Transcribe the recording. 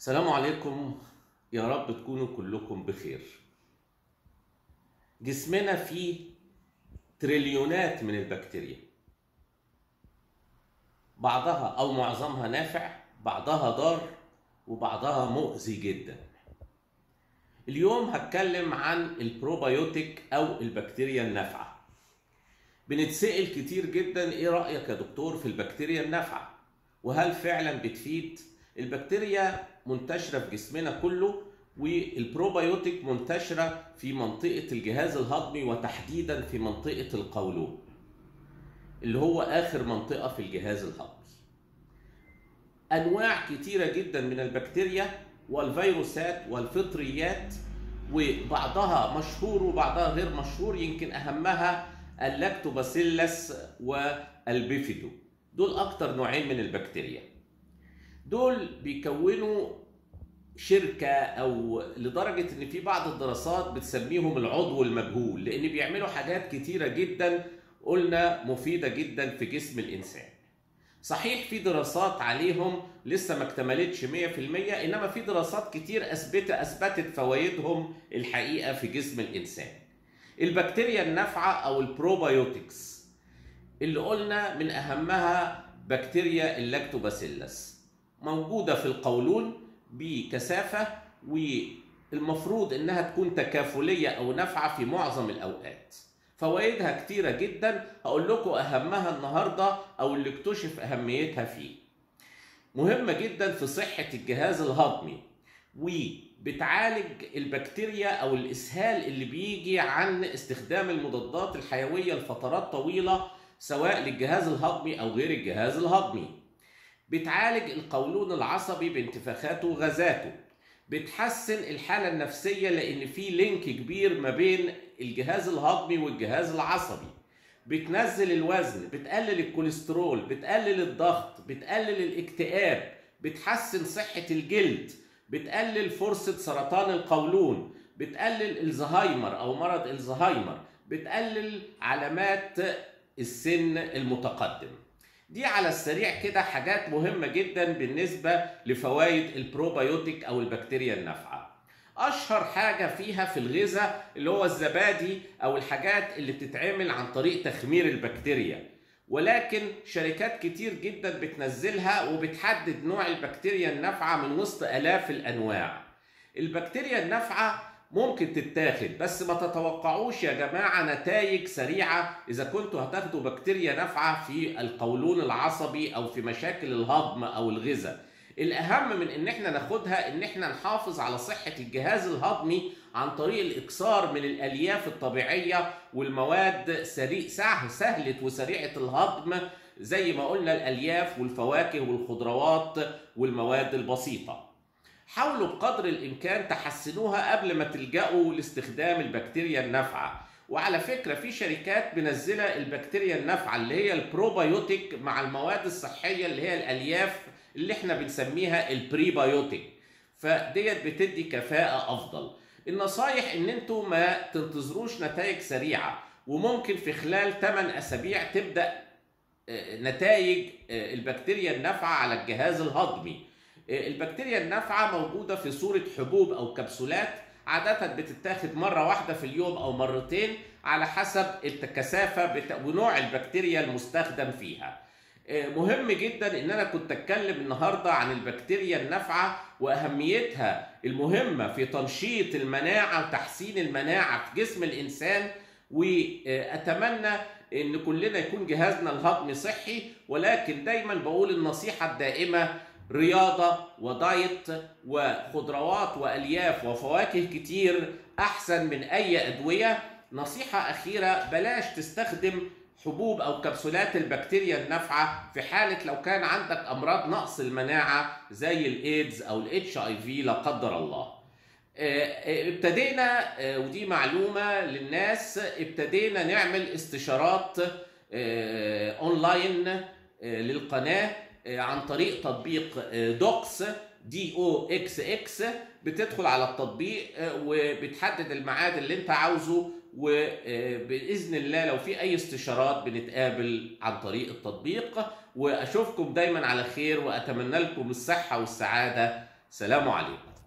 السلام عليكم يا رب تكونوا كلكم بخير جسمنا فيه تريليونات من البكتيريا بعضها او معظمها نافع بعضها ضار وبعضها مؤذي جدا اليوم هتكلم عن البروبايوتيك او البكتيريا النافعه بنتسأل كتير جدا ايه رأيك يا دكتور في البكتيريا النافعه وهل فعلا بتفيد البكتيريا منتشرة في جسمنا كله والبروبايوتيك منتشرة في منطقة الجهاز الهضمي وتحديدا في منطقة القولون اللي هو آخر منطقة في الجهاز الهضمي أنواع كتيرة جدا من البكتيريا والفيروسات والفطريات وبعضها مشهور وبعضها غير مشهور يمكن أهمها اللاكتوباسيلس والبيفيدو دول أكتر نوعين من البكتيريا دول بيكونوا شركة أو لدرجة إن في بعض الدراسات بتسميهم العضو المجهول لأن بيعملوا حاجات كتيرة جدا قلنا مفيدة جدا في جسم الإنسان. صحيح في دراسات عليهم لسه ما اكتملتش 100% إنما في دراسات كتير أثبت أثبتت فوائدهم الحقيقة في جسم الإنسان. البكتيريا النافعة أو البروبايوتكس اللي قلنا من أهمها بكتيريا اللاكتوباسيلس موجودة في القولون بكثافة والمفروض انها تكون تكافلية او نافعة في معظم الاوقات فوائدها كتيرة جدا هقول لكم اهمها النهاردة او اللي اكتشف اهميتها فيه مهمة جدا في صحة الجهاز الهضمي وبتعالج البكتيريا او الاسهال اللي بيجي عن استخدام المضادات الحيوية لفترات طويلة سواء للجهاز الهضمي او غير الجهاز الهضمي بتعالج القولون العصبي بانتفاخاته وغازاته بتحسن الحالة النفسية لأن في لينك كبير ما بين الجهاز الهضمي والجهاز العصبي بتنزل الوزن بتقلل الكوليسترول بتقلل الضغط بتقلل الاكتئاب بتحسن صحة الجلد بتقلل فرصة سرطان القولون بتقلل الزهايمر أو مرض الزهايمر بتقلل علامات السن المتقدم دي على السريع كده حاجات مهمة جدا بالنسبة لفوائد البروبايوتيك أو البكتيريا النافعة. أشهر حاجة فيها في الغذاء اللي هو الزبادي أو الحاجات اللي بتتعمل عن طريق تخمير البكتيريا. ولكن شركات كتير جدا بتنزلها وبتحدد نوع البكتيريا النافعة من وسط آلاف الأنواع. البكتيريا النافعة ممكن تتاخد بس ما تتوقعوش يا جماعة نتائج سريعة إذا كنتوا هتاخدوا بكتيريا نافعة في القولون العصبي أو في مشاكل الهضم أو الغذاء الأهم من إن إحنا ناخدها إن إحنا نحافظ على صحة الجهاز الهضمي عن طريق الإكثار من الألياف الطبيعية والمواد سريع سهلة وسريعة الهضم زي ما قلنا الألياف والفواكه والخضروات والمواد البسيطة حاولوا بقدر الامكان تحسنوها قبل ما تلجأوا لاستخدام البكتيريا النافعه وعلى فكره في شركات منزله البكتيريا النافعه اللي هي البروبايوتيك مع المواد الصحيه اللي هي الالياف اللي احنا بنسميها البريبايوتيك فديت بتدي كفاءه افضل النصايح ان انتوا ما تنتظروش نتائج سريعه وممكن في خلال 8 اسابيع تبدا نتائج البكتيريا النافعه على الجهاز الهضمي البكتيريا النافعة موجودة في صورة حبوب أو كبسولات عادة بتتاخد مرة واحدة في اليوم أو مرتين على حسب الكثافة بتا... ونوع البكتيريا المستخدم فيها. مهم جدا ان انا كنت اتكلم النهارده عن البكتيريا النافعه واهميتها المهمه في تنشيط المناعه وتحسين المناعه في جسم الانسان واتمنى ان كلنا يكون جهازنا الهضمي صحي ولكن دايما بقول النصيحه الدائمه رياضة ودايت وخضروات وألياف وفواكه كتير أحسن من أي أدوية نصيحة أخيرة بلاش تستخدم حبوب أو كبسولات البكتيريا النافعة في حالة لو كان عندك أمراض نقص المناعة زي الإيدز أو الاتش اي في لا قدر الله ابتدينا ودي معلومة للناس ابتدينا نعمل استشارات اونلاين للقناه عن طريق تطبيق دوكس دي او اكس اكس بتدخل على التطبيق وبتحدد الميعاد اللي انت عاوزه وباذن الله لو في اي استشارات بنتقابل عن طريق التطبيق واشوفكم دايما على خير واتمنى لكم الصحه والسعاده سلام عليكم